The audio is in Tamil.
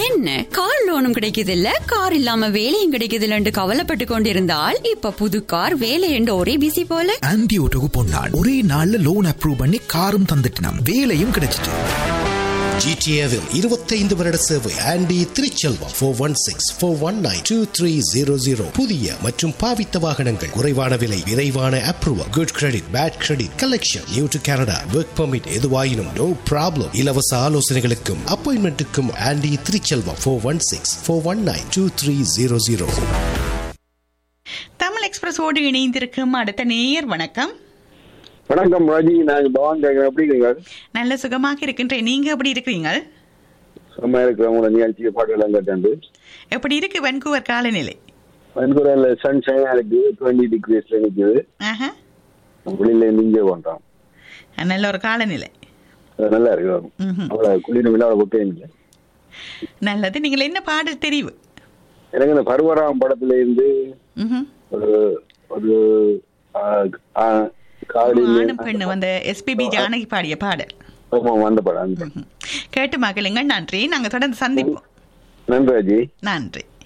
என்ன கார் லோனும் கிடைக்குது இல்ல கார் இல்லாம வேலையும் கிடைக்குது இல்லன்னு கவலைப்பட்டு கொண்டிருந்தால் இப்ப புது கார் வேலை என்று ஒரே பிசி போல ஆன்டி ஓட்டோக்கு பொன்னாள் ஒரே நாள்ல லோன் அப்ரூவ் பண்ணி காரும் தந்துட்டினாம் வேலையும் கிடைச்சிட்டு ஜிடிஏவில் இருபத்தைந்து வருட சேவை Andy Thiruchelva four one six four one nine two three zero zero புதிய மற்றும் பாவித்த வாகனங்கள் குறைவான விலை விரைவான approval good credit bad credit collection new to Canada work permit எதுவாயினும் நோ ப்ராப்ளம் இலவச ஆலோசனைகளுக்கும் அப்பாயின்மெண்ட்டுக்கும் Andy Thiruchelva four one six four one nine two three zero zero Tamil எக்ஸ்பிரஸோடு இணைந்திருக்கும் அடுத்த நேயர் வணக்கம் வணக்கம் ராஜி நான் பவான் கேட்கிறேன் எப்படி இருக்கீங்க நல்ல சுகமாக இருக்கின்றேன் நீங்க எப்படி இருக்கிறீங்க சும்மா இருக்கிற உங்களோட நிகழ்ச்சி பாட்டுலாம் கேட்டாண்டு எப்படி இருக்கு வென்கூவர் காலநிலை வன்கூரில் சன் ஷைனா இருக்கு டுவெண்ட்டி டிகிரிஸ்ல நிற்குது ஆஹா வெளியில இருந்து இங்கே பண்றோம் நல்ல ஒரு காலநிலை அது நல்லா இருக்கு ம்ஹும். அவ்வளோ குளிரும் இல்லை அவ்வளோ குட்டே இல்லை நல்லது நீங்கள் என்ன பாடல் தெரிவு எனக்கு இந்த பருவராம் படத்துல இருந்து ம்ஹும். ஒரு ஒரு ஆ, ஆ, காதலில் ஆணும் பெண்ணு வந்த எஸ்பிபி ஜானகி பாடிய பாடல் ஆமா, அந்த படம் அந்த படம் ம்ஹும். கேட்டு மகளுங்க நன்றி நாங்க தொடர்ந்து சந்திப்போம் நன்றி ராஜி நன்றி